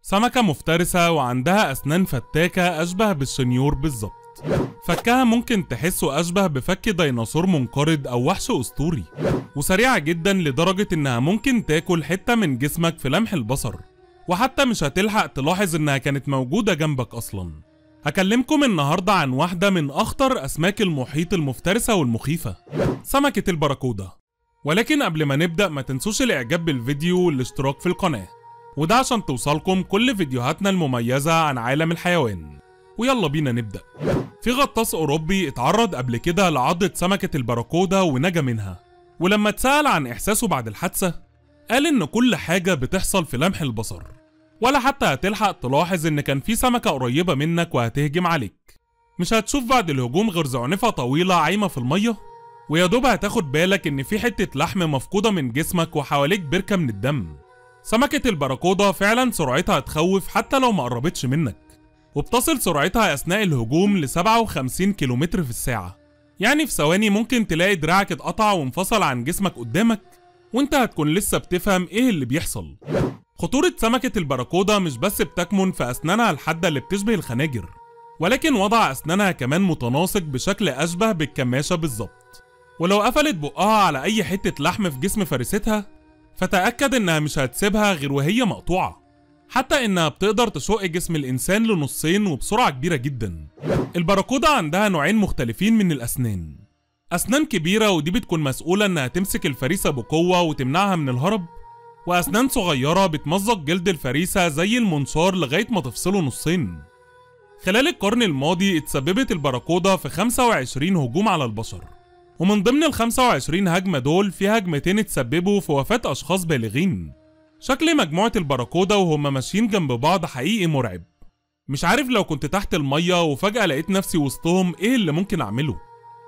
سمكة مفترسة وعندها أسنان فتاكة أشبه بالشنيور بالظبط فكها ممكن تحسه أشبه بفك ديناصور منقرض أو وحش أسطوري وسريعة جدا لدرجة إنها ممكن تاكل حتة من جسمك في لمح البصر وحتى مش هتلحق تلاحظ إنها كانت موجودة جنبك أصلا هكلمكم النهاردة عن واحدة من أخطر أسماك المحيط المفترسة والمخيفة سمكة البراكودا ولكن قبل ما نبدأ ما تنسوش الإعجاب بالفيديو والاشتراك في القناة وده عشان توصلكم كل فيديوهاتنا المميزة عن عالم الحيوان ويلا بينا نبدأ في غطاس أوروبي اتعرض قبل كده لعضة سمكة البراكودا ونجا منها ولما اتسأل عن إحساسه بعد الحادثة قال إن كل حاجة بتحصل في لمح البصر ولا حتى هتلحق تلاحظ إن كان في سمكة قريبة منك وهتهجم عليك مش هتشوف بعد الهجوم غير زعنفة طويلة عايمة في المية ويا دوب هتاخد بالك إن في حتة لحم مفقودة من جسمك وحواليك بركة من الدم سمكة البراكودا فعلا سرعتها تخوف حتى لو ما قربتش منك وبتصل سرعتها أثناء الهجوم ل 57 كيلومتر في الساعة يعني في ثواني ممكن تلاقي دراعك اتقطع وانفصل عن جسمك قدامك وانت هتكون لسه بتفهم ايه اللي بيحصل خطورة سمكة البراكودا مش بس بتكمن في أسنانها الحادة اللي بتشبه الخناجر ولكن وضع أسنانها كمان متناسق بشكل أشبه بالكماشة بالظبط ولو قفلت بقها على أي حتة لحم في جسم فريستها فتأكد إنها مش هتسيبها غير وهي مقطوعة حتى إنها بتقدر تشق جسم الإنسان لنصين وبسرعة كبيرة جدا البراكودا عندها نوعين مختلفين من الأسنان أسنان كبيرة ودي بتكون مسؤولة إنها تمسك الفريسة بقوة وتمنعها من الهرب وأسنان صغيرة بتمزق جلد الفريسة زي المنشار لغاية ما تفصله نصين خلال القرن الماضي اتسببت البراكودا في 25 هجوم على البشر ومن ضمن ال 25 هجمة دول في هجمتين اتسببوا في وفاة أشخاص بالغين شكل مجموعة البراكودا وهم ماشيين جنب بعض حقيقي مرعب مش عارف لو كنت تحت المية وفجأة لقيت نفسي وسطهم ايه اللي ممكن اعمله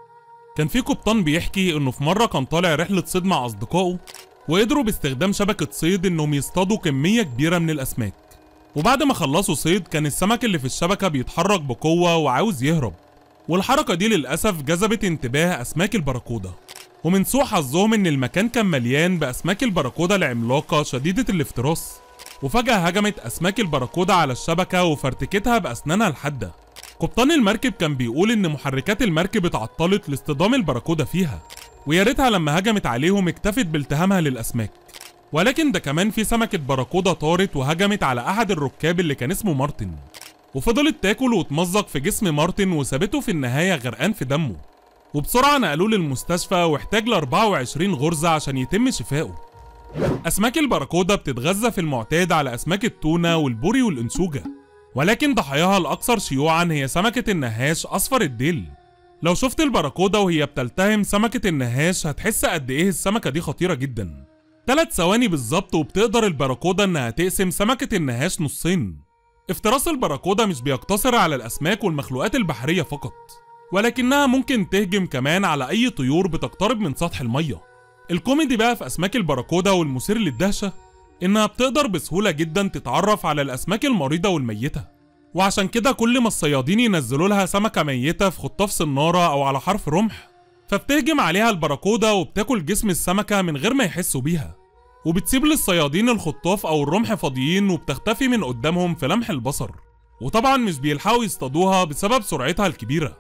كان في قبطان بيحكي انه في مرة كان طالع رحلة صيد مع اصدقائه وقدروا باستخدام شبكة صيد انهم يصطادوا كمية كبيرة من الاسماك وبعد ما خلصوا صيد كان السمك اللي في الشبكة بيتحرك بقوة وعاوز يهرب والحركة دي للأسف جذبت انتباه أسماك البراكودا ومن سوء حظهم إن المكان كان مليان بأسماك البراكودا العملاقة شديدة الافتراس وفجأة هجمت أسماك البراكودا على الشبكة وفرتكتها بأسنانها الحادة قبطان المركب كان بيقول إن محركات المركب اتعطلت لاصطدام البراكودا فيها ويا ريتها لما هجمت عليهم اكتفت بالتهامها للأسماك ولكن ده كمان في سمكة براكودا طارت وهجمت على أحد الركاب اللي كان اسمه مارتن وفضلت تاكل وتمزق في جسم مارتن وسابته في النهاية غرقان في دمه وبسرعة نقلوه للمستشفى واحتاج ل 24 غرزة عشان يتم شفائه أسماك البراكودا بتتغذى في المعتاد على أسماك التونة والبوري والأنسوجة ولكن ضحاياها الأكثر شيوعا هي سمكة النهاش أصفر الديل لو شفت البراكودا وهي بتلتهم سمكة النهاش هتحس قد إيه السمكة دي خطيرة جدا تلات ثواني بالظبط وبتقدر البراكودا إنها تقسم سمكة النهاش نصين افتراس البراكودا مش بيقتصر على الأسماك والمخلوقات البحرية فقط ولكنها ممكن تهجم كمان على أي طيور بتقترب من سطح المية الكوميدي بقى في أسماك البراكودا والمثير للدهشة إنها بتقدر بسهولة جدا تتعرف على الأسماك المريضة والميتة وعشان كده كل ما الصيادين ينزلوا لها سمكة ميتة في خطاف صنارة أو على حرف رمح فبتهجم عليها البراكودا وبتاكل جسم السمكة من غير ما يحسوا بيها وبتسيب للصيادين الخطاف أو الرمح فاضيين وبتختفي من قدامهم في لمح البصر وطبعا مش بيلحقوا يصطادوها بسبب سرعتها الكبيرة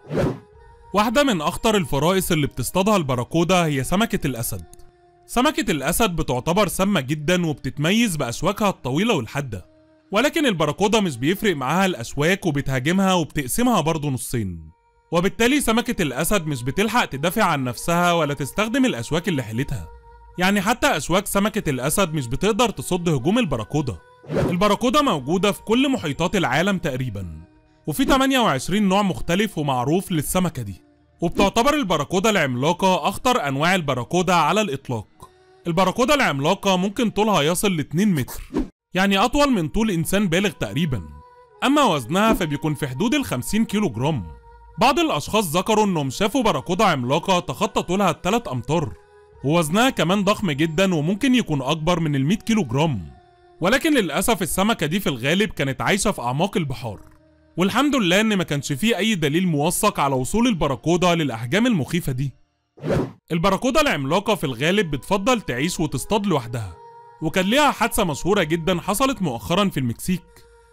واحدة من أخطر الفرائس اللي بتصطادها البراكودا هي سمكة الأسد سمكة الأسد بتعتبر سامة جدا وبتتميز بأشواكها الطويلة والحادة ولكن البراكودا مش بيفرق معاها الأشواك وبتهاجمها وبتقسمها برضه نصين وبالتالي سمكة الأسد مش بتلحق تدافع عن نفسها ولا تستخدم الأشواك اللي حيلتها يعني حتى أشواك سمكة الأسد مش بتقدر تصد هجوم البراكودا البراكودا موجودة في كل محيطات العالم تقريبا وفي 28 نوع مختلف ومعروف للسمكة دي وبتعتبر البراكودا العملاقة أخطر أنواع البراكودا على الإطلاق البراكودا العملاقة ممكن طولها يصل ل 2 متر يعني أطول من طول إنسان بالغ تقريبا أما وزنها فبيكون في حدود ال 50 كيلو جرام بعض الأشخاص ذكروا إنهم شافوا باراكودا عملاقة تخطى طولها الثلاث أمتار ووزنها كمان ضخم جدا وممكن يكون أكبر من ال 100 كيلو جرام ولكن للأسف السمكة دي في الغالب كانت عايشة في أعماق البحار والحمد لله إن ما كانش فيه أي دليل موثق على وصول الباراكودا للأحجام المخيفة دي الباراكودا العملاقة في الغالب بتفضل تعيش وتصطاد لوحدها وكان ليها حادثة مشهورة جدا حصلت مؤخرا في المكسيك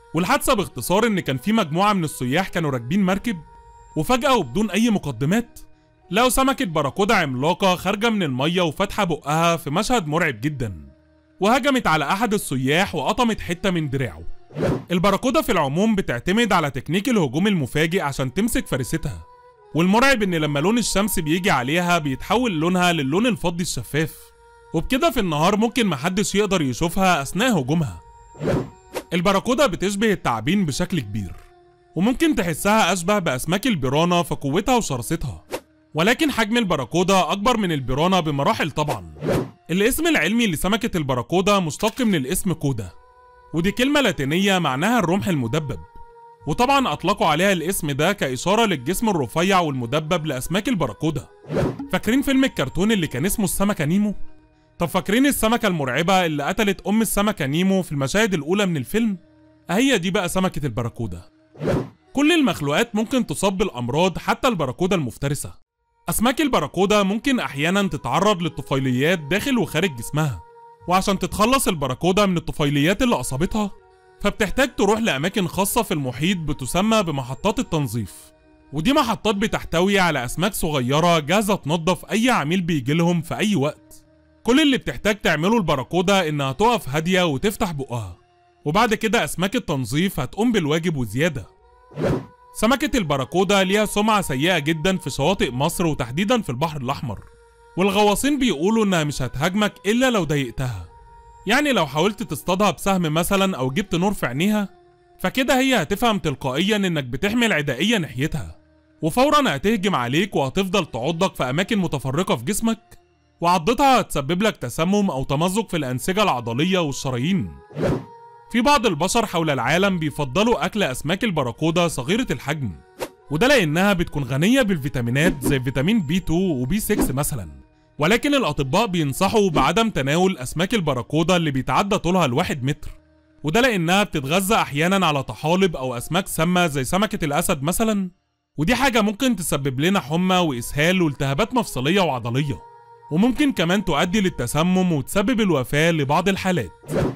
والحادثة باختصار إن كان في مجموعة من السياح كانوا راكبين مركب وفجأة وبدون أي مقدمات لقوا سمكة باراكودا عملاقة خارجة من المية وفاتحة بقها في مشهد مرعب جدا وهجمت على أحد السياح وقطمت حتة من دراعه الباراكودا في العموم بتعتمد على تكنيك الهجوم المفاجئ عشان تمسك فريستها والمرعب ان لما لون الشمس بيجي عليها بيتحول لونها للون الفضي الشفاف وبكده في النهار ممكن محدش يقدر يشوفها اثناء هجومها الباراكودا بتشبه التعابين بشكل كبير وممكن تحسها اشبه باسماك البيرانا في قوتها وشراستها ولكن حجم الباراكودا اكبر من البيرانا بمراحل طبعا الاسم العلمي لسمكة الباراكودا مشتق من الاسم كودا ودي كلمة لاتينية معناها الرمح المدبب وطبعا اطلقوا عليها الاسم ده كاشاره للجسم الرفيع والمدبب لاسماك الباراكودا فاكرين فيلم الكرتون اللي كان اسمه السمكه نيمو طب فاكرين السمكه المرعبه اللي قتلت ام السمكه نيمو في المشاهد الاولى من الفيلم هي دي بقى سمكه الباراكودا كل المخلوقات ممكن تصاب بالامراض حتى الباراكودا المفترسه اسماك الباراكودا ممكن احيانا تتعرض للطفيليات داخل وخارج جسمها وعشان تتخلص الباراكودا من الطفيليات اللي اصابتها فبتحتاج تروح لأماكن خاصة في المحيط بتسمى بمحطات التنظيف ودي محطات بتحتوي على أسماك صغيرة جاهزة تنظف أي عميل بيجيلهم في أي وقت كل اللي بتحتاج تعمله الباراكودا إنها تقف هادية وتفتح بقها وبعد كده أسماك التنظيف هتقوم بالواجب وزيادة سمكة الباراكودا ليها سمعة سيئة جدا في شواطئ مصر وتحديدا في البحر الأحمر والغواصين بيقولوا إنها مش هتهاجمك إلا لو ضايقتها يعني لو حاولت تصطادها بسهم مثلا او جبت نور في عينيها فكده هي هتفهم تلقائيا انك بتحمل عدائية ناحيتها وفورا هتهجم عليك وهتفضل تعضك في اماكن متفرقة في جسمك وعضتها هتسبب لك تسمم او تمزق في الانسجة العضلية والشرايين في بعض البشر حول العالم بيفضلوا اكل اسماك الباراكودا صغيرة الحجم وده لانها بتكون غنية بالفيتامينات زي فيتامين بي 2 وبي 6 مثلا ولكن الأطباء بينصحوا بعدم تناول أسماك الباراكودا اللي بيتعدى طولها الواحد متر وده لأنها بتتغذى أحيانا على طحالب أو أسماك سامة زي سمكة الأسد مثلا ودي حاجة ممكن تسبب لنا حمى وإسهال والتهابات مفصلية وعضلية وممكن كمان تؤدي للتسمم وتسبب الوفاة لبعض الحالات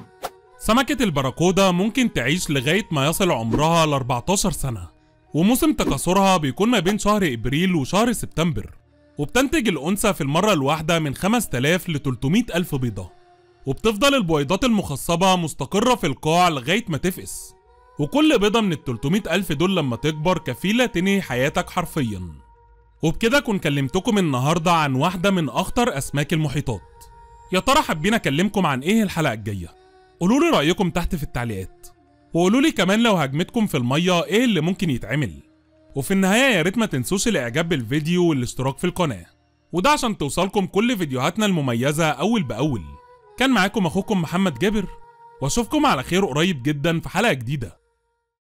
سمكة الباراكودا ممكن تعيش لغاية ما يصل عمرها ل 14 سنة وموسم تكاثرها بيكون ما بين شهر إبريل وشهر سبتمبر وبتنتج الأنثى في المرة الواحدة من 5000 ل 300 ألف بيضة وبتفضل البويضات المخصبة مستقرة في القاع لغاية ما تفقس وكل بيضة من ال 300 ألف دول لما تكبر كفيلة تنهي حياتك حرفيا وبكده كنت كلمتكم النهاردة عن واحدة من أخطر أسماك المحيطات يا ترى حابين أكلمكم عن إيه الحلقة الجاية قولوا لي رأيكم تحت في التعليقات وقولوا لي كمان لو هجمتكم في المية إيه اللي ممكن يتعمل وفي النهاية يا ريت ما تنسوش الإعجاب بالفيديو والاشتراك في القناة وده عشان توصلكم كل فيديوهاتنا المميزة أول بأول كان معاكم أخوكم محمد جابر وأشوفكم على خير قريب جدا في حلقة جديدة